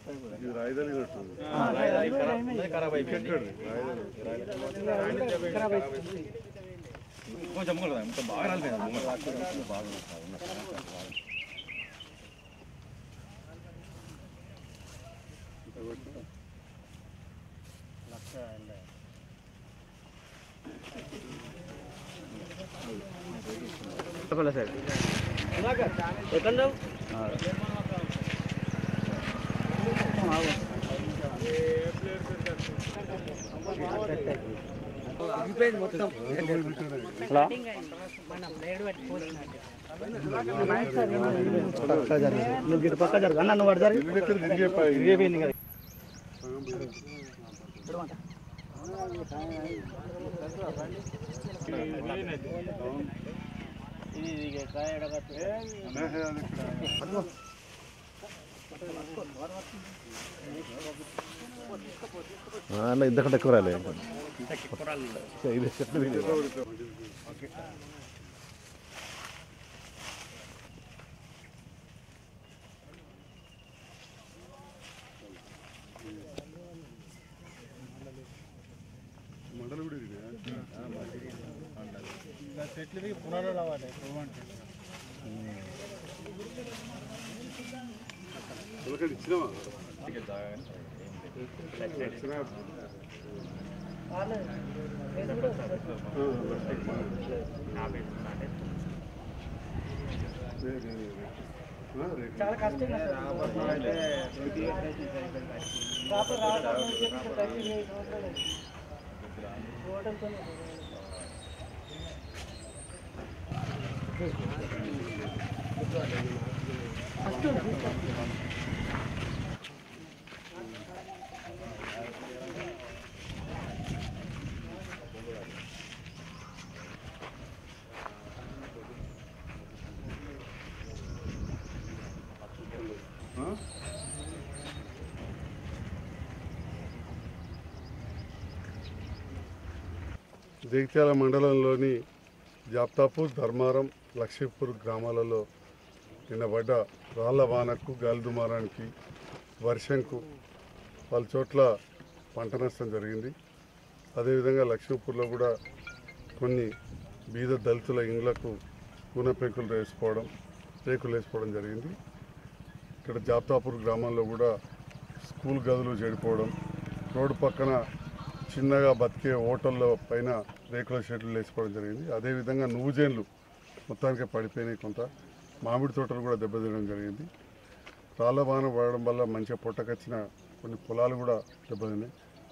ఇది రాయిదాని కట్టు ఎక్కడి కొంచెం కూడా మొత్తం బాగా రాలిపోయింది బాగా నువ్వు ఇటు పక్క జరుగు అన్న నువ్వు అటు జరుగు ఇల్లు ఎక్కడ తిరిగే ఇరిగిపోయింది కదా అన్న ఇంతకంటే ఎక్కువ రాలే ఇది చెట్లు మండలు కూడా చెట్లు పునాలు రావాలి ఇచ్చినావా ఇచ్చినా చాలా కష్టం జగిత్యాల మండలంలోని జాప్తాపూర్ ధర్మారం లక్ష్మీపూర్ గ్రామాలలో నిన్న పడ్డ రాళ్ల వానకు గాలి దుమారానికి వర్షంకు పలు చోట్ల పంట నష్టం జరిగింది అదేవిధంగా లక్ష్మీపూర్లో కూడా కొన్ని బీద దళితుల ఇండ్లకు కూన పెంకులు వేసుకోవడం రేకులు వేసుకోవడం జరిగింది ఇక్కడ జాప్తాపూర్ గ్రామంలో కూడా స్కూల్ గదులు చెడిపోవడం రోడ్డు పక్కన చిన్నగా బతికే హోటల్లో పైన రేకుల షెడ్లు వేసుకోవడం జరిగింది అదేవిధంగా నువ్వు చేన్లు మొత్తానికి పడిపోయినాయి కొంత మామిడి తోటలు కూడా దెబ్బతినడం జరిగింది రాళ్ళ బాణ పడడం వల్ల మంచిగా పొట్టకొచ్చిన కొన్ని పొలాలు కూడా దెబ్బతిన్నాయి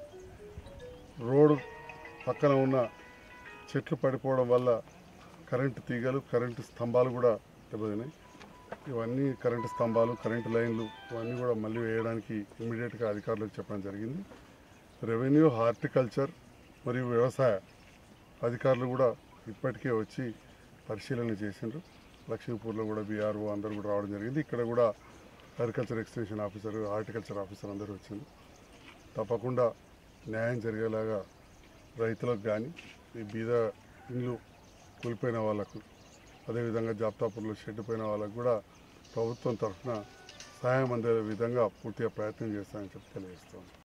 రోడ్డు పక్కన ఉన్న చెట్లు పడిపోవడం వల్ల కరెంటు తీగలు కరెంటు స్తంభాలు కూడా దెబ్బతిన్నాయి ఇవన్నీ కరెంటు స్తంభాలు కరెంటు లైన్లు ఇవన్నీ కూడా మళ్ళీ వేయడానికి ఇమీడియట్గా అధికారులకు చెప్పడం జరిగింది రెవెన్యూ హార్టికల్చర్ మరియు వ్యవసాయ అధికారులు కూడా ఇప్పటికే వచ్చి పరిశీలన చేసిండ్రు లక్ష్మీపూర్లో కూడా బీఆర్ఓ అందరూ కూడా రావడం జరిగింది ఇక్కడ కూడా agriculture extension officer horticulture officer అందరూ వచ్చింది తప్పకుండా న్యాయం జరిగేలాగా రైతులకు కానీ ఈ బీద ఇండ్లు కూలిపోయిన వాళ్ళకు అదేవిధంగా జాబ్తాపూర్లో షెడ్ పోయిన వాళ్ళకు కూడా ప్రభుత్వం తరఫున సహాయం అందే విధంగా పూర్తిగా ప్రయత్నం చేస్తామని చెప్పి తెలియజేస్తాం